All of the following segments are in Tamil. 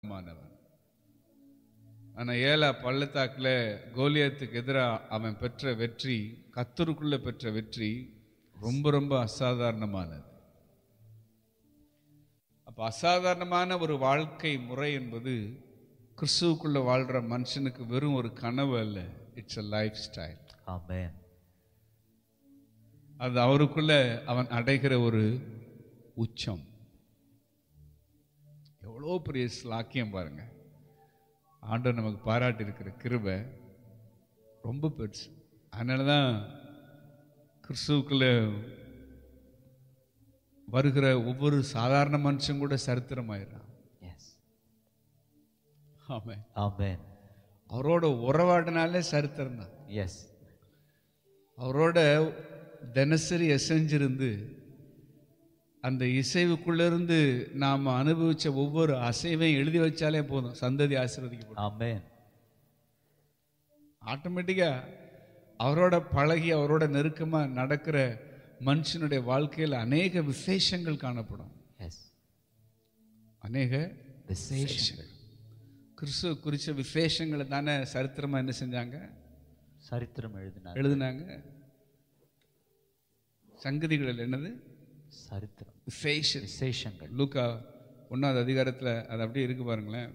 மாணவன் ஆனா ஏலா பள்ளத்தாக்குல கோலியத்துக்கு எதிராக அவன் பெற்ற வெற்றி கத்தருக்குள்ள பெற்ற வெற்றி ரொம்ப ரொம்ப அசாதாரணமானது அப்ப அசாதாரணமான ஒரு வாழ்க்கை முறை என்பது கிறிஸ்துவுக்குள்ள வாழ்ற மனுஷனுக்கு வெறும் ஒரு கனவு அல்ல it's a lifestyle Amen. அது அவருக்குள்ள அவன் அடைகிற ஒரு உச்சம் எவ்வளோ பெரிய ஸ்லாக்கியம் பாருங்க ஆண்டவர் நமக்கு பாராட்டி இருக்கிற கிருபை ரொம்ப பெருசு அதனால தான் கிறிஸ்துவுக்குள்ள வருகிற ஒவ்வொரு சாதாரண மனுஷன் கூட சரித்திரமாயிடுறான் Yes. ஆமாம் Amen. அவரோட உறவாடினாலே சரித்திரம் தான் Yes. அவரோட தினசரி எசைஞ்சிருந்து அந்த இசைவுக்குள்ளிருந்து நாம் அனுபவிச்ச ஒவ்வொரு அசைவையும் எழுதி வச்சாலே போதும் சந்ததி ஆசீர்வதிக்கப்படும் Amen. ஆட்டோமேட்டிக்கா அவரோட பழகி அவரோட நெருக்கமா நடக்கிற மனுஷனுடைய வாழ்க்கையில் அநேக விசேஷங்கள் காணப்படும் Yes. அநேக விசேஷங்கள் கிறிஸ்துவ குறிச்ச விசேஷங்களை தானே சரித்திரமா என்ன செஞ்சாங்க சரித்திரம் எழுதினார் எழுதுனாங்க சங்கதிகள் என்னது சரித்திரம் விசேஷம் விசேஷங்கள் லூக்கா ஒன்றாவது அதிகாரத்தில் அது அப்படியே இருக்கு பாருங்களேன்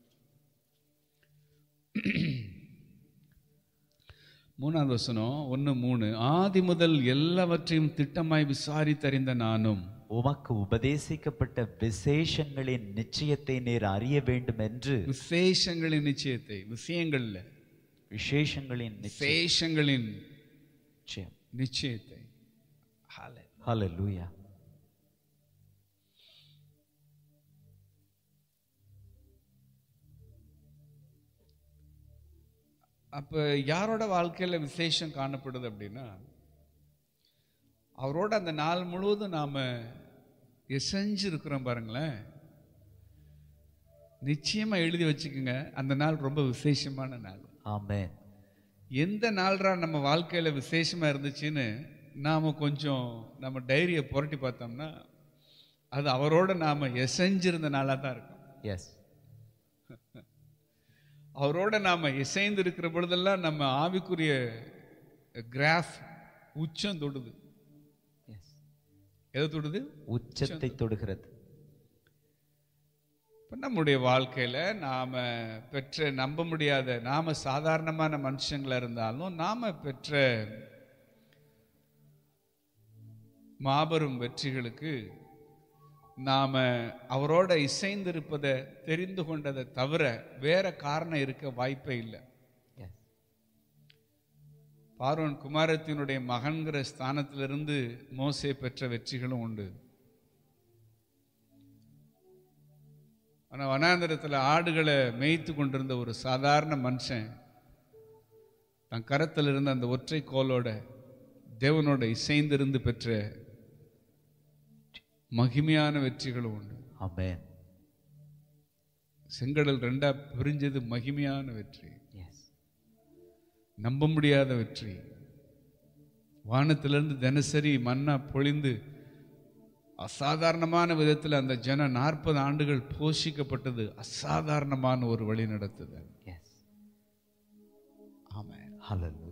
மூணாவது வசனம் ஒன்று மூணு ஆதி முதல் எல்லாவற்றையும் திட்டமாய் விசாரித்தறிந்த நானும் உமக்கு உபதேசிக்கப்பட்ட விசேஷங்களின் நிச்சயத்தை நீர் அறிய வேண்டும் என்று விசேஷங்களின் நிச்சயத்தை விஷயங்கள்ல விசேஷங்களின் விசேஷங்களின் நிச்சயம் நிச்சயத்தை Hallelujah. ஹalleluya அப்போ யாரோட வாழ்க்கையில் விசேஷம் காணப்படுது அப்படின்னா அவரோட அந்த நாள் முழுவதும் நாம் எசைஞ்சிருக்கிறோம் பாருங்களேன் நிச்சயமாக எழுதி வச்சுக்கோங்க அந்த நாள் ரொம்ப விசேஷமான நாள் ஆமென் எந்த நாள்ரா நம்ம வாழ்க்கையில் விசேஷமாக இருந்துச்சுன்னு நாம் கொஞ்சம் நம்ம டைரியை புரட்டி பார்த்தோம்னா அது அவரோட நாம் எசைஞ்சிருந்த நாளாக தான் இருக்கும் எஸ் அவரோட நாம இசைந்து இருக்கிற பொழுதெல்லாம் நம்ம ஆவிக்குரிய கிராஃப் உச்சம் தொடுது எஸ் எதை தொடுது உச்சத்தை தொடுகிறது இப்போ நம்முடைய வாழ்க்கையில நாம பெற்ற நம்ப முடியாத நாம சாதாரணமான மனுஷங்களா இருந்தாலும் நாம பெற்ற மாபெரும் வெற்றிகளுக்கு நாம அவரோட இசைந்திருப்பதை தெரிந்து கொண்டதை தவிர வேற காரணம் இருக்க வாய்ப்பே இல்லை எஸ் பார்வன் குமாரத்தினுடைய மகன்கிற ஸ்தானத்திலிருந்து மோசே பெற்ற வெற்றிகளும் உண்டு ஆனா வனாந்தரத்தில் ஆடுகளை மேய்த்து கொண்டிருந்த ஒரு சாதாரண மனுஷன் தன் கரத்தில் இருந்த அந்த ஒற்றை கோலோட தேவனோட இசைந்திருந்து பெற்ற மகிமையான வெற்றிகளும் உண்டு ஆமென் செங்கடல் ரெண்டா பிரிஞ்சது மகிமையான வெற்றி எஸ் நம்ப முடியாத வெற்றி வானத்திலிருந்து தினசரி மன்னா பொழிந்து அசாதாரணமான விதத்தில் அந்த ஜன நாற்பது ஆண்டுகள் போஷிக்கப்பட்டது அசாதாரணமான ஒரு வழி நடத்துதல் எஸ் ஆமென் ஹalleluya